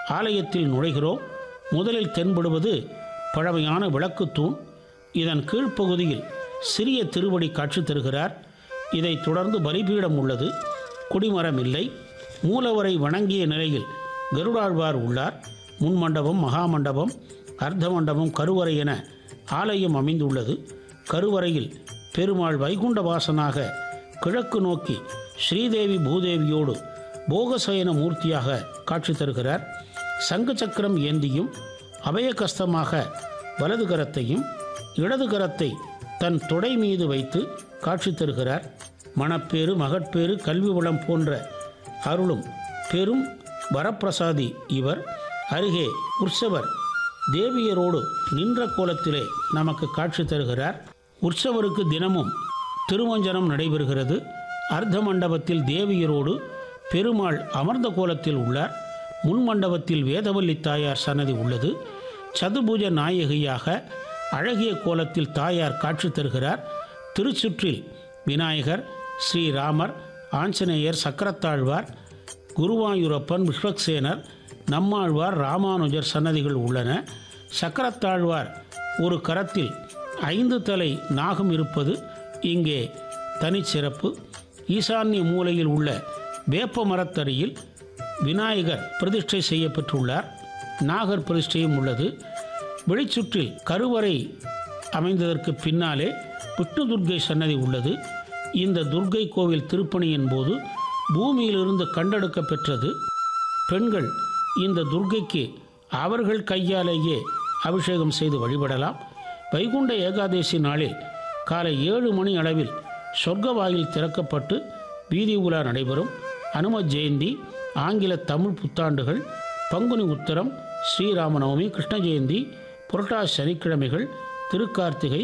ஆலயத்தில் நுழைகிறோம் முதலில் தென்படுவது பழமையான விளக்குத் தூண் இதன் கீழ்ப்பகுதியில் சிறிய திருவடி காட்சி தருகிறார் இதைத் தொடர்ந்து பலிபீடம் உள்ளது கொடிமரம் இல்லை மூலவரை வணங்கிய நிலையில் கருடாழ்வார் உள்ளார் முன்மண்டபம் மகாமண்டபம் அர்த்த மண்டபம் கருவறை என ஆலயம் அமைந்துள்ளது கருவறையில் பெருமாள் வைகுண்ட வாசனாக கிழக்கு நோக்கி ஸ்ரீதேவி பூதேவியோடு போகசயன மூர்த்தியாக காட்சி தருகிறார் சங்கு சக்கரம் ஏந்தியும் அபயகஸ்தமாக வலது கரத்தையும் இடது கரத்தை தன் தொடை மீது வைத்து காட்சி தருகிறார் மணப்பேறு மகட்பேறு கல்வி வளம் போன்ற அருளும் பெரும் வரப்பிரசாதி இவர் அருகே உற்சவர் தேவியரோடு நின்ற கோலத்திலே நமக்கு காட்சி தருகிறார் உற்சவருக்கு தினமும் திருமஞ்சனம் நடைபெறுகிறது அர்த்த மண்டபத்தில் தேவியரோடு பெருமாள் அமர்ந்த கோலத்தில் உள்ளார் முன் மண்டபத்தில் வேதவல்லி தாயார் சன்னதி உள்ளது சதுபூஜ நாயகியாக அழகிய கோலத்தில் தாயார் காட்சி தருகிறார் திருச்சுற்றில் விநாயகர் ஸ்ரீராமர் ஆஞ்சநேயர் சக்கரத்தாழ்வார் குருவாயூரப்பன் விஸ்வக்சேனர் நம்மாழ்வார் ராமானுஜர் சன்னதிகள் உள்ளன சக்கரத்தாழ்வார் ஒரு கரத்தில் ஐந்து தலை நாகம் இருப்பது இங்கே தனிச்சிறப்பு ஈசான்ய மூலையில் உள்ள வேப்ப மரத்தடியில் விநாயகர் பிரதிஷ்டை செய்யப்பட்டுள்ளார் நாகர் பிரதிஷ்டையும் உள்ளது வெளிச்சுற்றில் கருவறை அமைந்ததற்கு பின்னாலே விஷ்ணு துர்க்கை சன்னதி உள்ளது இந்த துர்க்கை கோவில் திருப்பணியின் போது பூமியிலிருந்து கண்டெடுக்க பெற்றது பெண்கள் இந்த துர்க்கைக்கு அவர்கள் கையாலேயே அபிஷேகம் செய்து வழிபடலாம் வைகுண்ட ஏகாதேசி நாளில் காலை ஏழு மணி அளவில் சொர்க்க வாயில் திறக்கப்பட்டு வீதி உலா நடைபெறும் அனும ஜெயந்தி ஆங்கில தமிழ் புத்தாண்டுகள் பங்குனி உத்தரம் ஸ்ரீராமநவமி கிருஷ்ண ஜெயந்தி புரட்டாசி சனிக்கிழமைகள் திருக்கார்த்திகை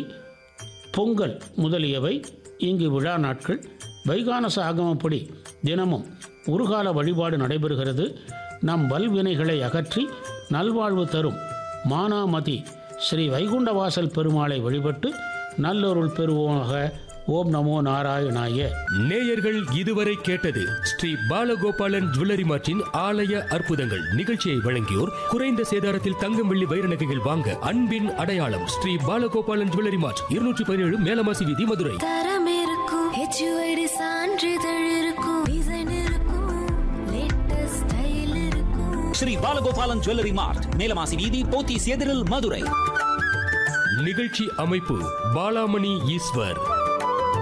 பொங்கல் முதலியவை இங்கு விழா நாட்கள் வைகானச ஆகமப்படி தினமும் உருகால வழிபாடு நடைபெறுகிறது நம் வல்வினைகளை அகற்றி நல்வாழ்வு தரும் மானாமதி ஸ்ரீ வைகுண்டவாசல் பெருமாளை வழிபட்டு நல்லொருள் பெறுவோமாக ஓம் நமோ நாராயணாய நேயர்கள் இதுவரை கேட்டது ஸ்ரீ பாலகோபாலன் ஜுவல்லரி மார்ட்டின் ஆலய அற்புதங்கள் நிகழ்ச்சியை வழங்கியோர் குறைந்த சேதாரத்தில் தங்கம் வெள்ளி வைர நகைகள் வாங்க அன்பின் அடையாளம் ஸ்ரீ பாலகோபாலன் ஜுவல்லரி மார்ட் இருநூற்றி பதினேழு மேலமாசி வீதி மதுரை தரம் இருக்கும் ஹெச்யூஐடி சான்றிதழ் இருக்கும் டிசைன் இருக்கும் லேட்டஸ்ட் ஸ்டைல் இருக்கும் ஸ்ரீ பாலகோபாலன் ஜுவல்லரி மார்ட் மேலமாசி வீதி போத்தீஸ் எதிரில் மதுரை நிகழ்ச்சி அமைப்பு பாலாமணி ஈஸ்வர்